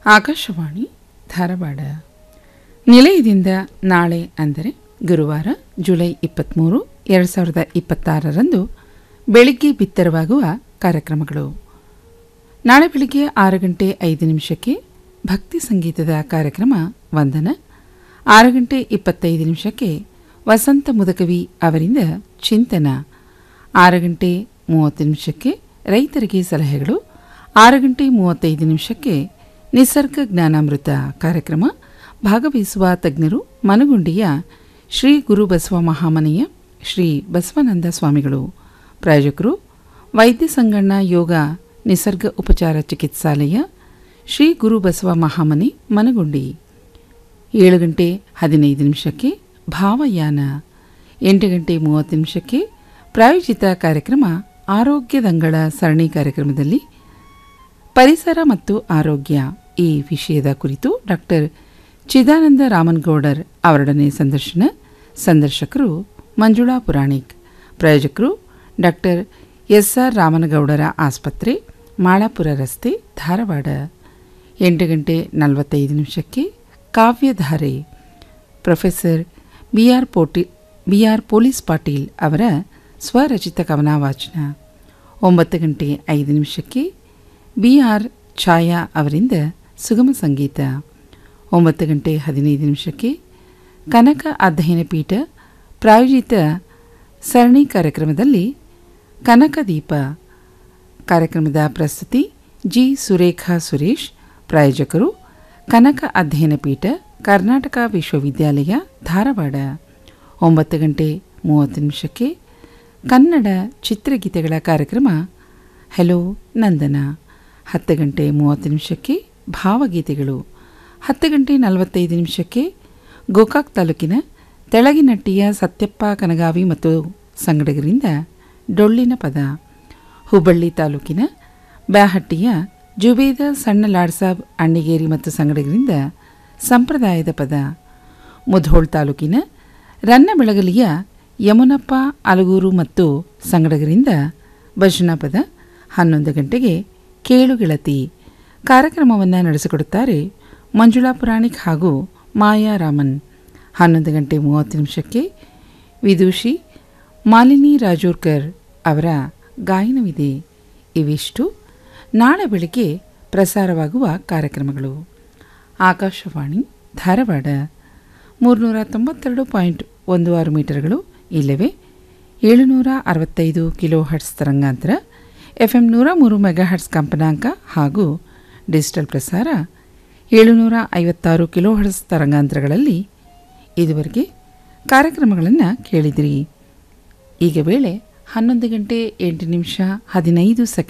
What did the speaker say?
ಆಕಾಶವಾಣಿ ಧಾರವಾಡ ನಿಲಯದಿಂದ ನಾಳೆ ಅಂದರೆ ಗುರುವಾರ ಜುಲೈ ಇಪ್ಪತ್ತ್ಮೂರು ಎರಡು ಸಾವಿರದ ಇಪ್ಪತ್ತಾರರಂದು ಬೆಳಿಗ್ಗೆ ಬಿತ್ತರವಾಗುವ ಕಾರ್ಯಕ್ರಮಗಳು ನಾಳೆ ಬೆಳಿಗ್ಗೆ ಆರು ಗಂಟೆ ಐದು ನಿಮಿಷಕ್ಕೆ ಭಕ್ತಿ ಸಂಗೀತದ ಕಾರ್ಯಕ್ರಮ ವಂದನ ಆರು ಗಂಟೆ ಇಪ್ಪತ್ತೈದು ನಿಮಿಷಕ್ಕೆ ವಸಂತ ಮುದಕವಿ ಅವರಿಂದ ಚಿಂತನ ಆರು ಗಂಟೆ ಮೂವತ್ತು ನಿಮಿಷಕ್ಕೆ ರೈತರಿಗೆ ಸಲಹೆಗಳು ಆರು ಗಂಟೆ ಮೂವತ್ತೈದು ನಿಮಿಷಕ್ಕೆ ನಿಸರ್ಗ ಜ್ಞಾನಾಮೃತ ಕಾರ್ಯಕ್ರಮ ಭಾಗವಹಿಸುವ ತಜ್ಞರು ಮನಗುಂಡಿಯ ಶ್ರೀ ಗುರು ಬಸವ ಮಹಾಮನೆಯ ಶ್ರೀ ಬಸವಾನಂದ ಸ್ವಾಮಿಗಳು ಪ್ರಾಯೋಜಕರು ವೈದ್ಯ ಸಂಗಣ್ಣ ಯೋಗ ನಿಸರ್ಗ ಉಪಚಾರ ಚಿಕಿತ್ಸಾಲಯ ಶ್ರೀ ಗುರು ಬಸವ ಮಹಾಮನೆ ಮನಗುಂಡಿ ಏಳು ಗಂಟೆ ಹದಿನೈದು ನಿಮಿಷಕ್ಕೆ ಭಾವಯಾನ ಎಂಟು ಗಂಟೆ ಮೂವತ್ತು ನಿಮಿಷಕ್ಕೆ ಪ್ರಾಯೋಜಿತ ಕಾರ್ಯಕ್ರಮ ಆರೋಗ್ಯದಂಗಳ ಸರಣಿ ಕಾರ್ಯಕ್ರಮದಲ್ಲಿ ಪರಿಸರ ಮತ್ತು ಆರೋಗ್ಯ ಈ ವಿಷಯದ ಕುರಿತು ಡಾಕ್ಟರ್ ಚಿದಾನಂದ ರಾಮನ್ಗೌಡರ್ ಅವರೊಡನೆ ಸಂದರ್ಶನ ಸಂದರ್ಶಕರು ಮಂಜುಳಾ ಪುರಾಣಿಕ್ ಪ್ರಾಯೋಜಕರು ಡಾಕ್ಟರ್ ಎಸ್ ಆರ್ ರಾಮನಗೌಡರ ಆಸ್ಪತ್ರೆ ಮಾಳಾಪುರ ರಸ್ತೆ ಧಾರವಾಡ ಎಂಟು ಗಂಟೆ ನಲವತ್ತೈದು ನಿಮಿಷಕ್ಕೆ ಕಾವ್ಯಧಾರೆ ಪ್ರೊಫೆಸರ್ ಬಿ ಆರ್ ಪೋಟಿ ಬಿ ಆರ್ ಪೊಲೀಸ್ ಪಾಟೀಲ್ ಅವರ ಸ್ವರಚಿತ ಕವನ ವಾಚನ ಒಂಬತ್ತು ಗಂಟೆ ಐದು ನಿಮಿಷಕ್ಕೆ ಬಿ ಆರ್ ಛಾಯಾ ಅವರಿಂದ ಸುಗಮ ಸಂಗೀತ ಒಂಬತ್ತು ಗಂಟೆ ಹದಿನೈದು ನಿಮಿಷಕ್ಕೆ ಕನಕ ಅಧ್ಯಯನ ಪೀಠ ಪ್ರಾಯೋಜಿತ ಸರಣಿ ಕಾರ್ಯಕ್ರಮದಲ್ಲಿ ಕನಕದೀಪ ಕಾರ್ಯಕ್ರಮದ ಪ್ರಸ್ತುತಿ ಜಿ ಸುರೇಖಾ ಸುರೇಶ್ ಪ್ರಾಯೋಜಕರು ಕನಕ ಅಧ್ಯಯನ ಪೀಠ ಕರ್ನಾಟಕ ವಿಶ್ವವಿದ್ಯಾಲಯ ಧಾರವಾಡ ಒಂಬತ್ತು ಗಂಟೆ ಮೂವತ್ತು ನಿಮಿಷಕ್ಕೆ ಕನ್ನಡ ಚಿತ್ರಗೀತೆಗಳ ಕಾರ್ಯಕ್ರಮ ಹೆಲೋ ನಂದನ ಹತ್ತು ಗಂಟೆ ಮೂವತ್ತು ನಿಮಿಷಕ್ಕೆ ಭಾವಗೀತೆಗಳು ಹತ್ತು ಗಂಟೆ ನಲವತ್ತೈದು ನಿಮಿಷಕ್ಕೆ ಗೋಕಾಕ್ ತಾಲೂಕಿನ ತೆಳಗಿನಟ್ಟಿಯ ಸತ್ಯಪ್ಪ ಕನಗಾವಿ ಮತ್ತು ಸಂಗಡಿಗರಿಂದ ಡೊಳ್ಳಿನ ಪದ ಹುಬ್ಬಳ್ಳಿ ತಾಲೂಕಿನ ಬ್ಯಾಹಟ್ಟಿಯ ಜುಬೇದ ಸಣ್ಣ ಲಾಡ್ಸಾಬ್ ಅಣ್ಣಿಗೇರಿ ಮತ್ತು ಸಂಗಡಿಗರಿಂದ ಸಂಪ್ರದಾಯದ ಪದ ಮುಧೋಳ್ ತಾಲೂಕಿನ ರನ್ನಬೆಳಗಲಿಯ ಯಮುನಪ್ಪ ಅಲಗೂರು ಮತ್ತು ಸಂಗಡಗರಿಂದ ಭಜನಾ ಪದ ಹನ್ನೊಂದು ಗಂಟೆಗೆ ಕೇಳು ಗೆಳತಿ ಕಾರ್ಯಕ್ರಮವನ್ನು ನಡೆಸಿಕೊಡುತ್ತಾರೆ ಮಂಜುಳಾ ಪುರಾಣಿಕ್ ಹಾಗೂ ಮಾಯಾ ರಾಮನ್ ಹನ್ನೊಂದು ಗಂಟೆ ಮೂವತ್ತು ನಿಮಿಷಕ್ಕೆ ವಿದೂಷಿ ಮಾಲಿನಿ ರಾಜೋರ್ಕರ್ ಅವರ ಗಾಯನವಿದೆ ಇವಿಷ್ಟು ನಾಳೆ ಬೆಳಿಗ್ಗೆ ಪ್ರಸಾರವಾಗುವ ಕಾರ್ಯಕ್ರಮಗಳು ಆಕಾಶವಾಣಿ ಧಾರವಾಡ ಮೂರುನೂರ ತೊಂಬತ್ತೆರಡು ಪಾಯಿಂಟ್ ಒಂದು ಆರು ಮೀಟರ್ಗಳು ಇಲ್ಲವೇ ಏಳುನೂರ ಅರವತ್ತೈದು ಕಿಲೋ ಹರ್ಟ್ಸ್ ತರಂಗಾಂತರ ಎಫ್ ಎಂ ನೂರ ಮೂರು ಮೆಗಾ ಹರ್ಟ್ಸ್ ಕಂಪನಾಂಕ ಹಾಗೂ ಡಿಜಿಟಲ್ ಪ್ರಸಾರ ಏಳುನೂರ ಐವತ್ತಾರು ಕಿಲೋ ಹರ್ಟ್ಸ್ ತರಂಗಾಂತರಗಳಲ್ಲಿ ಇದುವರೆಗೆ ಕಾರ್ಯಕ್ರಮಗಳನ್ನು ಕೇಳಿದಿರಿ ಈಗ ವೇಳೆ ಹನ್ನೊಂದು ಗಂಟೆ ಎಂಟು ನಿಮಿಷ ಹದಿನೈದು ಸೆಕೆಂಡ್